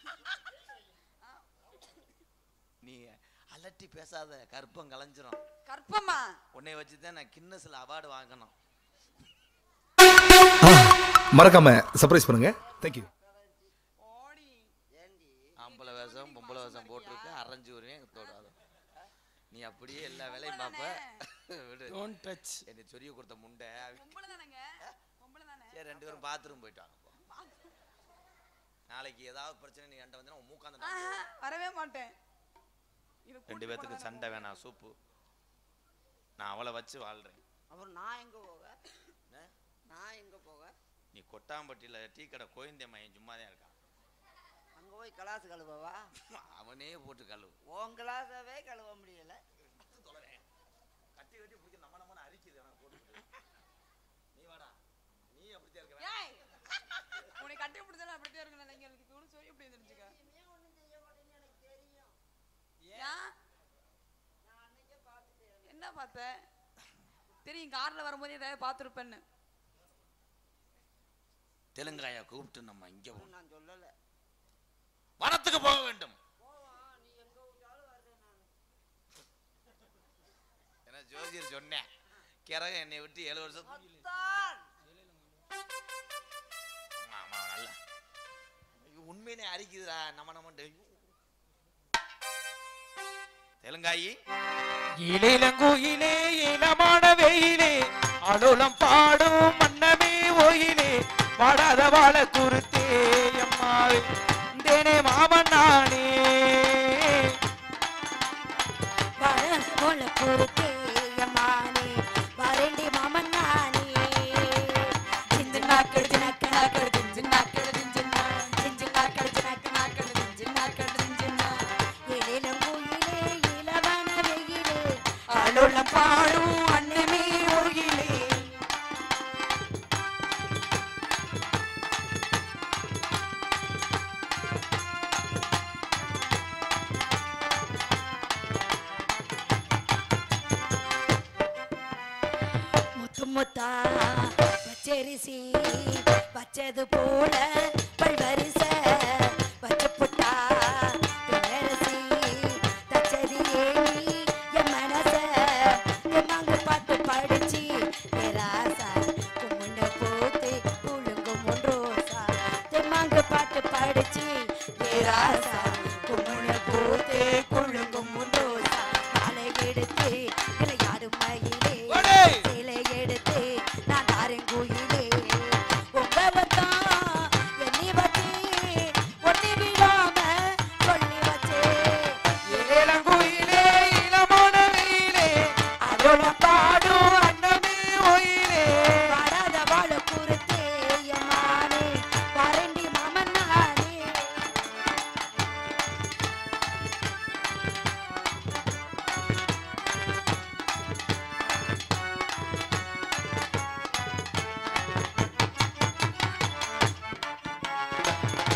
நீ அலட்டி பேசாத கற்பம் கலைஞ்சிரும் கற்பமா உன்னை வச்சு தான் நான் கின்னஸ்ல அவார்டு வாங்கணும் மறக்காம சர்ப்ரைஸ் பண்ணுங்க தேங்க்யூ ஓடி ஏண்டி ஆம்பளை வேஷம் பொம்பளை வேஷம் போட்டிருக்க அரைஞ்சு வருவேன் தொடாத நீ அப்படியே எல்லா வேலையும் பார்ப்ப விடு டோன்ட் டச் என்னை சொரிய கொடுத்த முண்டை பொம்பளை தானங்க பொம்பளை தானே சரி ரெண்டு பேரும் பாத்ரூம் போயிட்டு வாங்க போ. நாளைக்கு ஏதாவது பிரச்சனை நீ என்கிட்ட வந்து மூக்காந்த ஆஹா, வரவே மாட்டேன் இது ரெண்டு கூட்டி பேத்துக்கு போடாத சண்டை வேணாம் சூப்பு நான் அவளை வச்சு வாழ்றேன் அப்புறம் நான் எங்க போக என்ன? நான் எங்க போக நீ கொட்டாம்பட்டியில டீ கடை கோயந்தே மையன் சும்மா தான் இருக்கான் அங்க போய் கிளாஸ் கழுவவா அவனே போட்டு கழுவு உன் கிளாஸவே கழுவ முடியல கட்டி கட்டி பிடிக்க நம்ம நம்ம அரிக்குது எனக்கு போட்டு நீ வாடா நீ அப்படித்தான் இருக்க ஏய் உன்னை கட்டி பிடிச்சாலும் அப்படித்தான் இருக்கு நினைக்கிறதுக்கு கூட சொல்லி இப்படி தெரிஞ்சுக்க இனிமே ஒண்ணும் செய்ய மாட்டேன்னு எனக்கு தெரியும் ஏன் நான் அன்னைக்கே பார்த்துட்டேன் என்ன பார்த்த தெரியும் கார்ல வரும்போது ஏதாவது பார்த்துருப்பேன்னு தெலுங்காயா கூப்பிட்டு நம்ம இங்க போகணும் நான் சொல்லல வனத்துக்கு போக வேண்டும் போவான் நீ எங்க விட்டாலும் வர்றேன் நான் ஏன்னா ஜோசியர் சொன்னேன் கிறக என்னை விட்டு ஏழு வருஷம் அத்தான் ஆமா ஆமா நல்ல ஐயோ, உண்மையிலே அரிக்குதுடா நம்ம நம்ம தெலுங்காயி இளங்குயிலே இளமான வெயிலே அலுலம் பாடும் மன்னமே ஓயிலே வாடாத வாழ குருத்தே அம்மாவே தேனே மாமன் நானே போல குருத்தேயமானே வரண்டி மாமன் நானே சிந்து நாக்கடு ஜினக்க நாக்கடு திஞ்சு நாக்கடு திஞ்சுனா திஞ்சு நாக்கடு ஜினக்க நாக்கடு திஞ்சு நாக்கடு திஞ்சுனா எழிலும் குயிலே இளவன வெயிலே அலுளம் பாடும் அன்னமே ஒருகிலே முத்து முத்தா பச்சரிசி வச்சது போல பல்வரிச வச்ச புட்டா துளரசி தச்சது ஏனி என் மனச எம்மாங்க பாட்டு படிச்சு ராசா கும்முண்ட போத்து குழுங்கும் ரோசா தெம்மாங்க பாட்டு படிச்சு ராசா கும்முண்ட போத்து குழுங்கும் ரோசா மாலை எடுத்து விளையாடு மயிலே ஓடே! சிலை எடுத்து நான் தாரேன் குயிலே உங்கவத்தான் எண்ணி வச்சு ஒட்டி விடாம சொல்லி வச்சே இளங்குயிலே இளமான வெயிலே அலுலம் பாடும் அன்னமே ஓயிலே வராத வாழ குருத்தே எம்மானே வரண்டி மாமன் நானே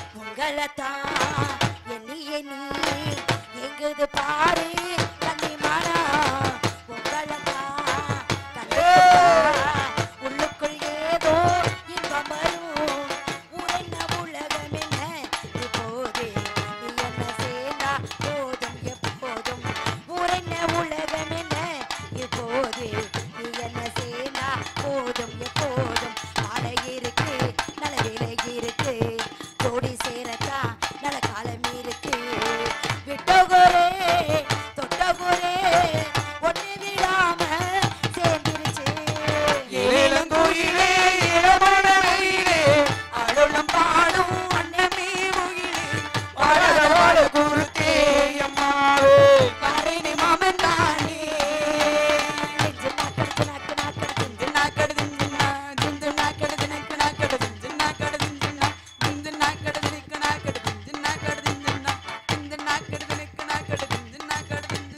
உங்களைத்தான் எண்ணி எண்ணி எங்குது பாரு கன்னி நானா உங்களத்தான் கண்டுபிடிப்பா. உள்ளுக்குள் ஏதோ இன்பம் வரும் உரைந்த உலகம் என்ன இப்போது நீ என்ன சேர்ந்தா போதும் எப்போதும் உரைந்த உலகம் என்ன இப்போது நீ என்ன சேர்ந்தா போதும் எப்போதும் ஆட இருக்கு நல்ல வேலை இருக்கு ஜோடி சேரத்தா நல்ல காலம் இருக்கு விட்டோகரே தொட்டோகரே ஒன்று விடாம சேர்ந்துருச்சு ஏலங்கோயிலே இளமான வெயிலே அருளம் பாடும் அன்னமே முகிலே வாழ வாழ குருத்தே அம்மாவே பரணி மாமன் தானே நெஞ்சு நாக்கடுத்து நாக்கு நாக்கடுத்து திந்து நாக்கடு திந்துனா திந்து நாக்கடு தினக்கு நாக்கடு திந்து நாக்கடு திந்துனா திந்து நாக்கடு தினக்கு நாக்கடு திந்து நாக்கடு திந்துனா திந்து நாக்கடு தினக்கு நாக்கடு திந்து நாக்கடு திந்துனா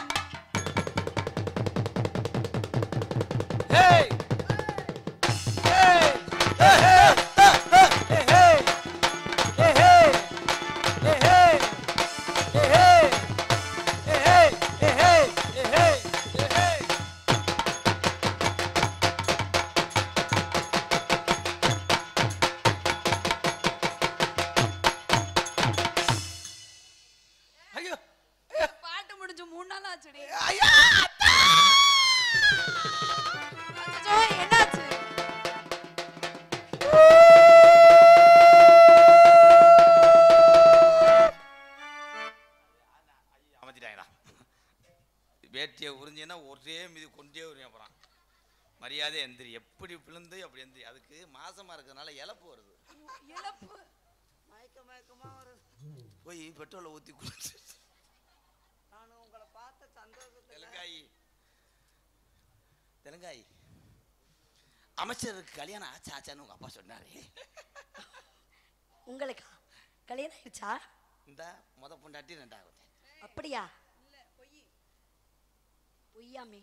ஹேய் ஐயோ பாட்டு முடிஞ்சு மூணு நாள் ஆச்சுடி ஐயா அச்சச்சோ, என்னாச்சு அமைச்சிட்டாங்களா வேட்டியை உறிஞ்சினா ஒரே மீதி கொண்டே உரியும் அப்புறம் மரியாதை எந்திரி எப்படி பிளந்து அப்படி எந்திரி அதுக்கு மாசமா இருக்கிறதுனால இழப்பு வருது இழப்பு மயக்க மயக்கமா வருது போய் பெட்ரோலை ஊற்றி குடிச்சு நான் உங்களை பார்த்த சந்தோஷத்துல தெலுங்காயி தெலுங்காயி அமைச்சருக்கு கல்யாணம் ஆச்சா ஆச்சான்னு உங்க அப்பா சொன்னாரு உங்களுக்கா கல்யாணம் ஆயிடுச்சா இந்த முத பொண்டாட்டி ரெண்டாவது அப்படியா பொய்யாமே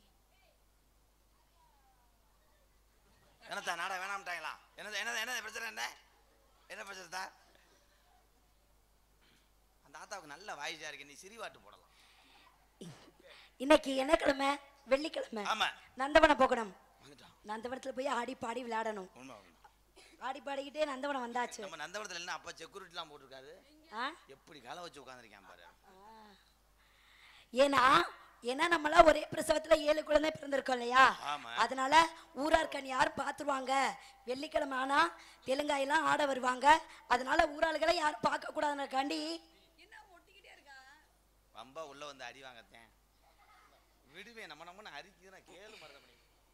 என்னத்தா நாடா வேணாம்ட்டாங்களா என்னது என்னது என்னது பிரச்சனை என்ன என்ன பிரச்சனை தான் அந்த ஆத்தாவுக்கு நல்ல வாய்ஸா இருக்கு நீ சிரிவாட்டு போடலாம் இன்னைக்கு என்ன கிழமை வெள்ளிக்கிழமை ஆமா நந்தவனம் போகணும் வந்துட்டான் நந்தவனத்துல போய் ஆடி பாடி விளையாடணும் உண்மை உண்மை ஆடி பாடிக்கிட்டே நந்தவனம் வந்தாச்சு நம்ம நந்தவனத்துல என்ன அப்பா செக்யூரிட்டிலாம் போட்டிருக்காரு ஆ? எப்படி காலை வச்சு உட்காந்துருக்கான் பாரு ஏன்னா ஏன்னா நம்மளாம் ஒரே பிரசவத்துல ஏழு குழந்தை பிறந்திருக்கோம் இல்லையா ஆமா. அதனால ஊரார்கண் யார் பார்த்துருவாங்க வெள்ளிக்கிழமை ஆனா தெலுங்காயெல்லாம் ஆட வருவாங்க அதனால ஊராளுகளை யாரும் பார்க்க கூடாதுனக்காண்டி என்ன ஒட்டிக்கிட்டே இருக்கா ரொம்ப உள்ள வந்து அடி வாங்கத்தேன் விடுவேன் நம்ம நம்ம அரிக்குதுன்னா கேளு மருதமணி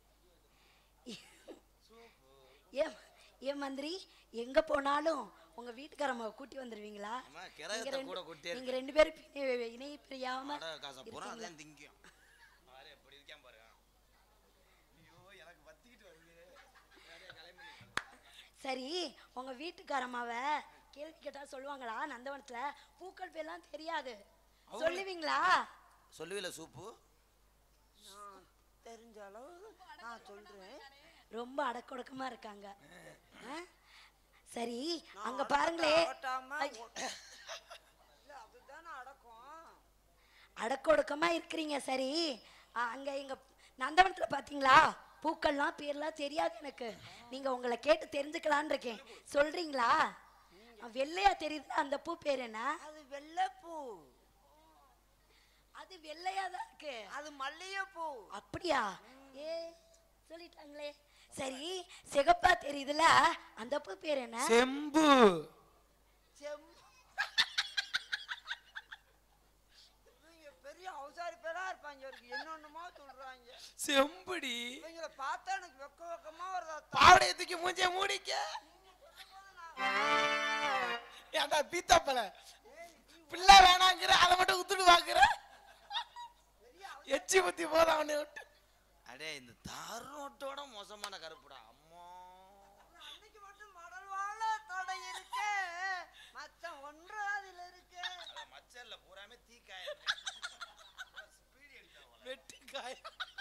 ஏன் ஏன் மந்திரி எங்க போனாலும் உங்க வீட்டுக்காரம்மா கூட்டி வந்துருவீங்களா ஆமா, நீங்க கிரகத்தை ரெண்டு- கூட கூட்டியே நீங்க ரெண்டு பேரும் பின்ன- இணை பிரியாம வாடகை காசை பூரா இருக்கீங்களா? அதான் திங்கும் பாரு எப்படி இருக்கான் பாரு ஐயோ எனக்கு வத்திக்கிட்டு வருது நிறைய கிளம்பி சரி உங்க வீட்டுக்காரம்மாவை கேள்வி கேட்டா சொல்லுவாங்களா நந்தவனத்துல பூக்கள் பேர்லாம் தெரியாது சொல்லுவீங்களா சொல்லுவில சூப்பு நான் தெரிஞ்ச அளவு நான் சொல்றேன் ரொம்ப அடக்கொடக்கமா இருக்காங்க ஆ? சரி அங்க பாருங்களே ஓட்டாம ஐ, இல்ல அதுதானே அடக்கம் அடக்கொடுக்கமா இருக்கிறீங்க சரி ஆ, அங்க எங்க நந்தவனத்துல பாத்தீங்களா பூக்கள்லாம் பேர்லாம் தெரியாது எனக்கு நீங்க உங்களை கேட்டு தெரிஞ்சுக்கலான்னு இருக்கேன் சொல்றீங்களா ஆ, வெள்ளையா தெரியுது அந்த பூ பேர் என்ன அது வெள்ளைப்பூ அது வெள்ளையா தான் இருக்கு அது மல்லிகைப்பூ அப்படியா ஏ சொல்லிட்டாங்களே சரி சிகப்பா தெரியுதுல அந்த பூ பேர் என்ன செம்பு செம் இவங்க பெரிய அவசாரி பேரா இருப்பாங்க இவருக்கு என்னொன்னுமா சொல்றாங்க செம்புடி இவங்கள பார்த்தா எனக்கு வெக்க வெக்கமா வருதா பாவடைய தூக்கி மூஞ்சிய மூடிக்க ஏன்டா பீத்தாப்பல பிள்ளை வேணாங்கிற அதை மட்டும் உத்துட்டு பாக்குற எச்சி புத்தி போதும் அவனை விட்டு அடே இந்த தாரோட்டோட மோசமான கருப்புடா அம்மா அன்னைக்கு மட்டும் மடல் வாழ தடை இருக்கு மச்சம் ஒன்று அதுல இருக்கு அட மச்சல்ல பூராமே தீக்காய வெட்டிக்காய்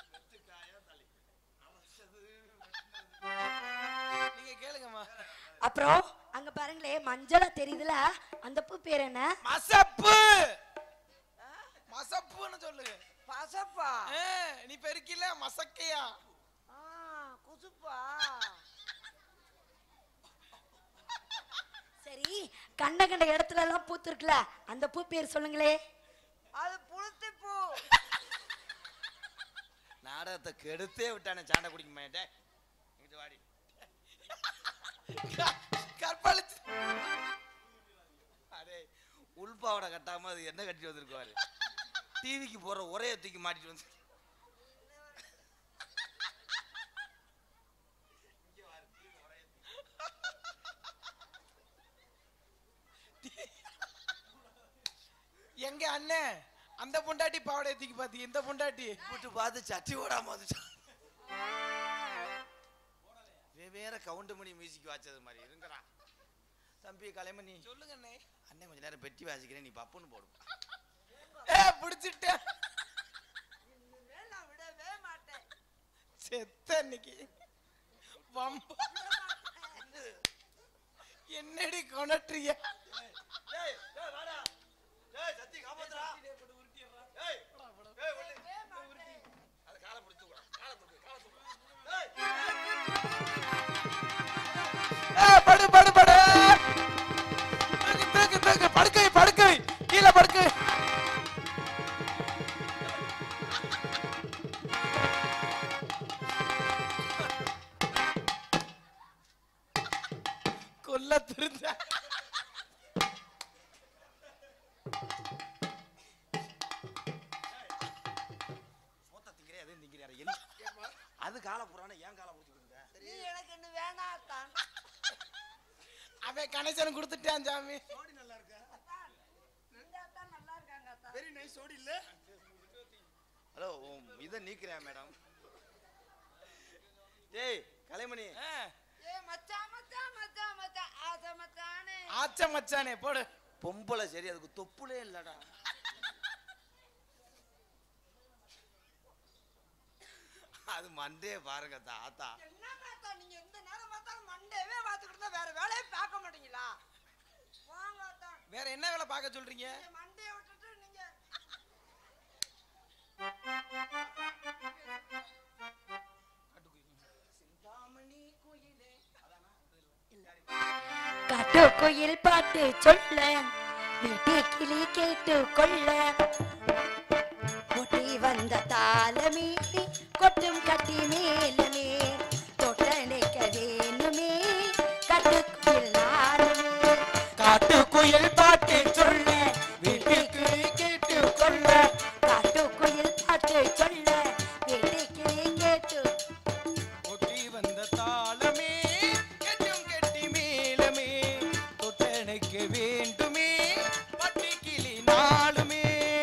நீங்க கேளுங்கம்மா அப்புறம் அங்க பாருங்களே மஞ்சளா தெரியுதுல அந்த பூ பேர் என்ன மசப்பு மசப்புன்னு சொல்லுங்க பசப்பா ஆ, நீ பெருக்கில மசக்கையா ஆ, குசுப்பா சரி கண்ட கண்ட இடத்துல எல்லாம் பூத்து இருக்குல்ல அந்த பூ பேர் சொல்லுங்களே அது புளுத்தி பூ நாடகத்தை கெடுத்தே விட்டானே சாண்டை குடிக்க மாட்டேன் இங்கிட்டு வாடி கற்பழிச்சு அடே உள்பாவடை கட்டாம அது என்ன கட்டி வந்திருக்காரு டிவிக்கு போற ஒரே தூக்கி மாட்டிட்டு வந்து எங்க அண்ணன் அந்த பொண்டாட்டி பாவடை தூக்கி பாத்தி இந்த பொண்டாட்டி கூட்டு பார்த்து சட்டி ஓடாம வந்துட்டான் வேற கவுண்ட் மணி மியூசிக் வாச்சது மாதிரி இருங்கடா தம்பி கலைமணி சொல்லுங்க அண்ணே அண்ணன் கொஞ்ச நேரம் பெட்டி வாசிக்கிறேன் நீ பப்புன்னு போடு ஏ புடிச்சிட்டேன் இனிமேல் நான் விடவே மாட்டேன் செத்த இன்னைக்கு வம்பா என்னடி கொணட்டுறிய ஏய், படு படு படு தூக்கு தூக்கு தூக்கு படுக்கை படுக்கை கீழே படுக்கை கொல்ல திருந்த மூத்த திங்கிறே அதையும் திங்கிறாரு என்ன அது காலை புறான ஏன் காலை பிடிச்சிருந்த நீ எனக்கு இன்னும் வேணாத்தான் அவன் கணேசன் கொடுத்துட்டான் சாமி தான் நல்லா இருக்காங்க அத்தா. வெரி நைஸ் ஓடி இல்ல ஹலோ இதை நீக்கிறேன் மேடம் டேய் கலைமணி ஏ மச்சான் மச்சான் மச்சான் மச்சான் ஆசை மச்சானே ஆச்ச மச்சானே போடு பொம்பளை சரி அதுக்கு தொப்புலே இல்லடா அது மண்டே பாருங்க தாத்தா என்ன தாத்தா நீங்க எந்த நேரம் பார்த்தாலும் மண்டேவே பார்த்துக்கிட்டு இருந்தா வேற வேலையே பார்க்க மாட்டீங்களா வாங்க அத்தா வேற என்ன வேலை பார்க்க சொல்றீங்க நீங்க மண்டையை விட்டுட்டு நீங்க காட்டு கோயில் பாட்டு சொல்ல வீட்டு கிளி கேட்டு கொள்ள கொட்டி வந்த தாளமே கொட்டும் கட்டி மேலுமே தொட்டணைக்க வேணுமே கட்டுக்குயில் நானுமே காட்டு குயில் பாட்டு சொல்ல வீட்டுக்கு கேட்டு கொள்ள காட்டுக்குயில் பாட்டு சொல்ல வீட்டு கிளி கேட்டு ஒட்டி வந்த தாளமே கெட்டும் கெட்டி மேலமே தொட்டணைக்க வேண்டுமே பட்டி கிளி நாளுமே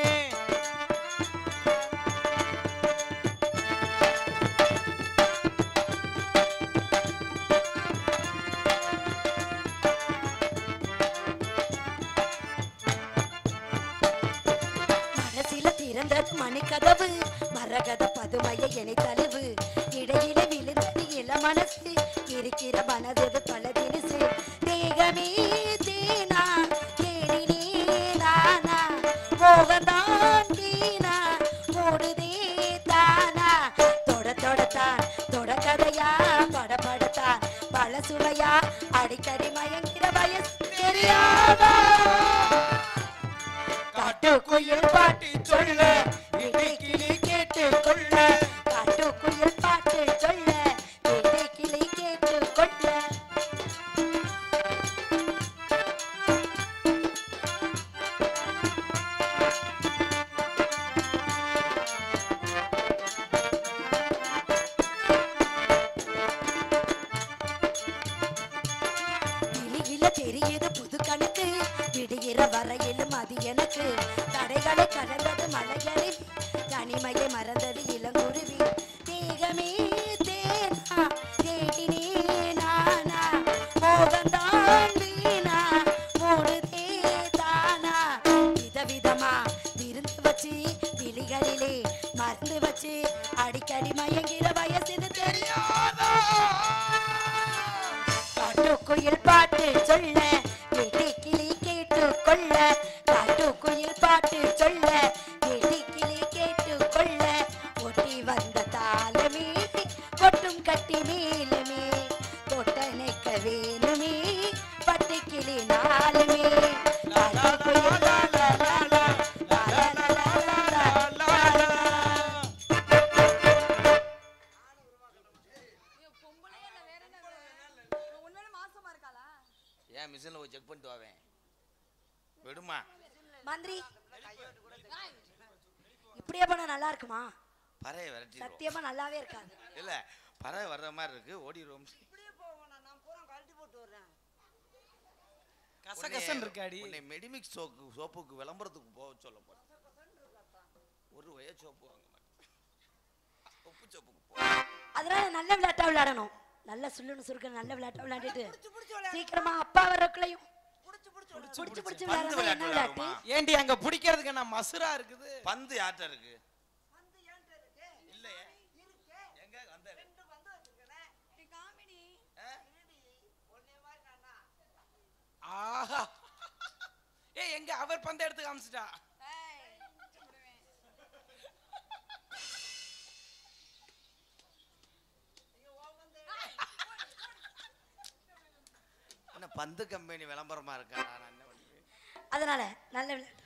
மனசில திறந்தது மணிக்கதவு மரகத பதுமைய இணை தழுவு இடையில விழுந்தது இள மனசு இருக்கிற மனது பல தினசு தேகமே தேனா தேனினே நானா மோகந்தான் வீணா மூடுதே தானா தொட தொடத்தான் தொட கதையா பட படத்தான் பல சுவையா அடிக்கடி மயங்கிற வயசு தெரியாதா காட்டு குயில் பாட்டு சொல்ல வீட்டு கிளி கேட்டு கொள்ள காட்டு குயில் பாட்டு சொல்ல வீட்டு கிளி கேட்டு கொள்ள விழியில தெரியுது புது கணக்கு விடுகிற வரையிலும் அது எனக்கு தடைகளை கடந்தது மலையருவி தனிமையை மறந்தது இளங்குருவி தேகமே தேனா தேடினே நானா மோகந்தான் வீணா மூடுதே தானா விதவிதமா விருந்து வச்சு விழிகளிலே மருந்து வச்சு அடிக்கடி மயங்கிற வயசு இது தெரியாதா காட்டுக்குயில் பாட்டு சொல்ல வீட்டு கிளி கேட்டு கொள்ள காட்டுக்குயில் பாட்டு சொல்ல வீட்டு கிளி கேட்டு கொள்ள ஏன் மிஷினில் போய் செக் பண்ணிட்டு வாவேன் விடுமா மந்திரி இப்படியே பண்ணா நல்லா இருக்குமா பறையை விரட்டிடுவோம் சத்தியமா நல்லாவே இருக்காது இல்ல பறவை வர்ற மாதிரி இருக்கு ஓடிடுவோம் இப்படியே போவோம் நான் நான் பூரா கழட்டி போட்டு வர்றேன் கசகசன் இருக்காடி உன்னை மெடிமிக்ஸ் சோப்பு சோப்புக்கு விளம்பரத்துக்கு போக சொல்ல போறேன் ஒரு வய சோப்பு வாங்க மாட்டேன் உப்பு சோப்புக்கு போ அதனால நல்ல விளையாட்டா விளையாடணும் நல்ல சுள்ளுன்னு சுருக்க நல்ல விளையாட்டா விளையாடிட்டு புடிச்சு புடிச்சு விளையாடு சீக்கிரமா அப்பா வர்றக்குள்ளையும் புடிச்சு புடிச்சு விளையாடு. புடிச்சு புடிச்சு பந்து விளையாடுறது என்ன விளையாட்டு விளையாட்டு விளையாடுமா ஏண்டி அங்க பிடிக்கிறதுக்கு என்ன மசுரா இருக்குது பந்து யார்ட்ட இருக்கு வந்து ஏன்ட்ட இருக்கு இல்லையே இருக்கு எங்க வந்த ரெண்டு வந்து வச்சிருக்கேன் ஏய், காமெடி இருடி ஒன்னே மாதிரி நானா ஆஹா ஏய் எங்க அவர் பந்த எடுத்து காமிச்சிட்டா ஏய், விடுவேன். என்ன பந்து கம்பெனி விளம்பரமா இருக்கா நான் என்ன பண்ணுவேன் அதனால நல்ல விளையாட்டு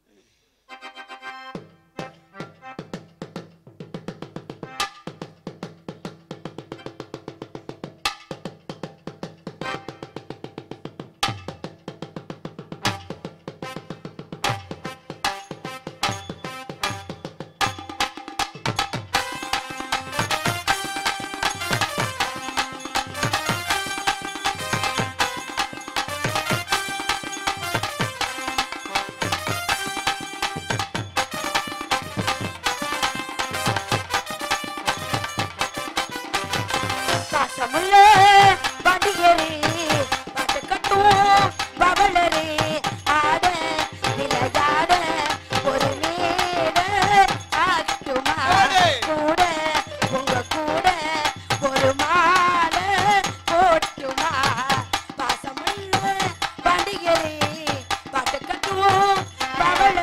பாசமுள்ள வடியரே பாட்டு கட்டும் பவளரே ஆட விளையாட ஒரு நேர ஆட்டுமா கூட உங்க கூட ஒரு மாலை போட்டுமா பாசமுள்ள வடியரே பாட்டு கட்டுவோம் பவளரே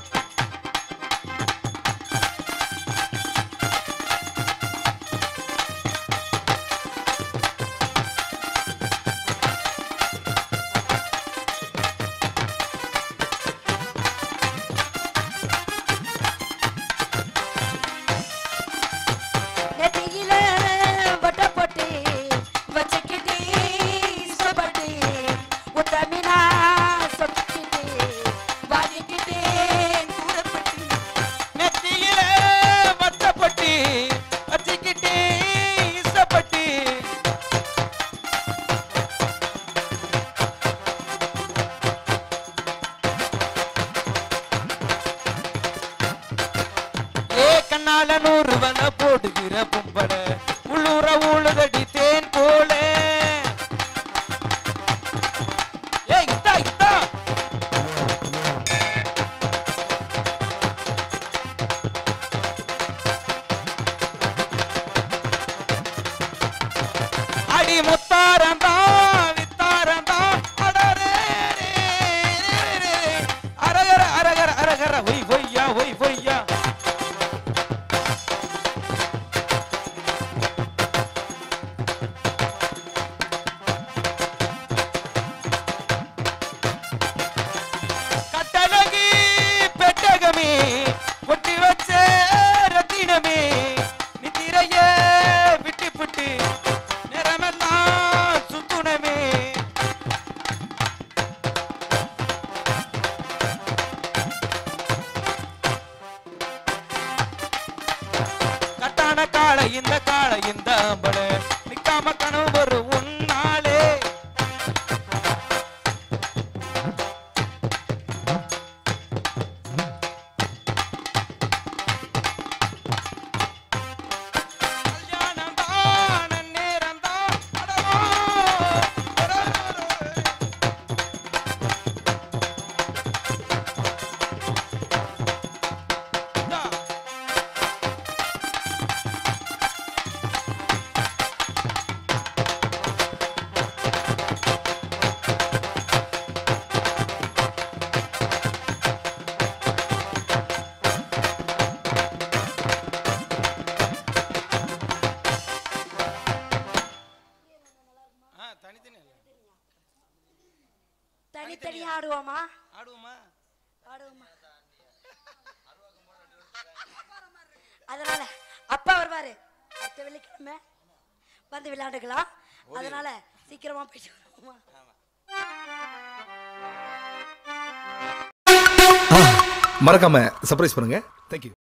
நெத்தியில வட்ட போட்டு வச்சுக்கிட்டு இஷ்டப்பட்டு உத்தமினா சொத்துக்கிட்டு வாங்கிக்கிட்டு கூறப்பட்டு நெத்தியில வட்டப்பட்டி வச்சுக்கிட்டு இஷ்டப்பட்டு ஏ கண்ணால நூறு வன போடுகிற பொம்பள உள்ளூர ஊழுதடி தேன் போல ஏ இத்தா இத்தா அடி முத்தாரந்தா வித்தாரந்தா அடரே அரகர அரகர அரகர ஒய் ஒய்யா ஒய் ஒய்யா கட்டழகி பெட்டகமே ஒட்டி வச்ச ரத்தினமே நித்திரைய விட்டு புட்டு நிறமெல்லாம் சுத்துனமே கட்டான காளை இந்த காளை இந்த அம்பள நிக்காம கனவு ஒரு உன்னாலே கல்யாணம் தான் நேரம் தான் அடவோ ஆ தனித்தனி இல்ல. தனித்தனியா ஆடுவோமா ஆடுவோமா ஆடுவோமா அதனால அப்பா வருவாரு அடுத்த வெள்ளிக்கிழமை வந்து விளையாண்டுக்கலாம் அதனால சீக்கிரமா போயிட்டு வருவோமா மறக்காம சர்ப்ரைஸ் பண்ணுங்க தேங்க்யூ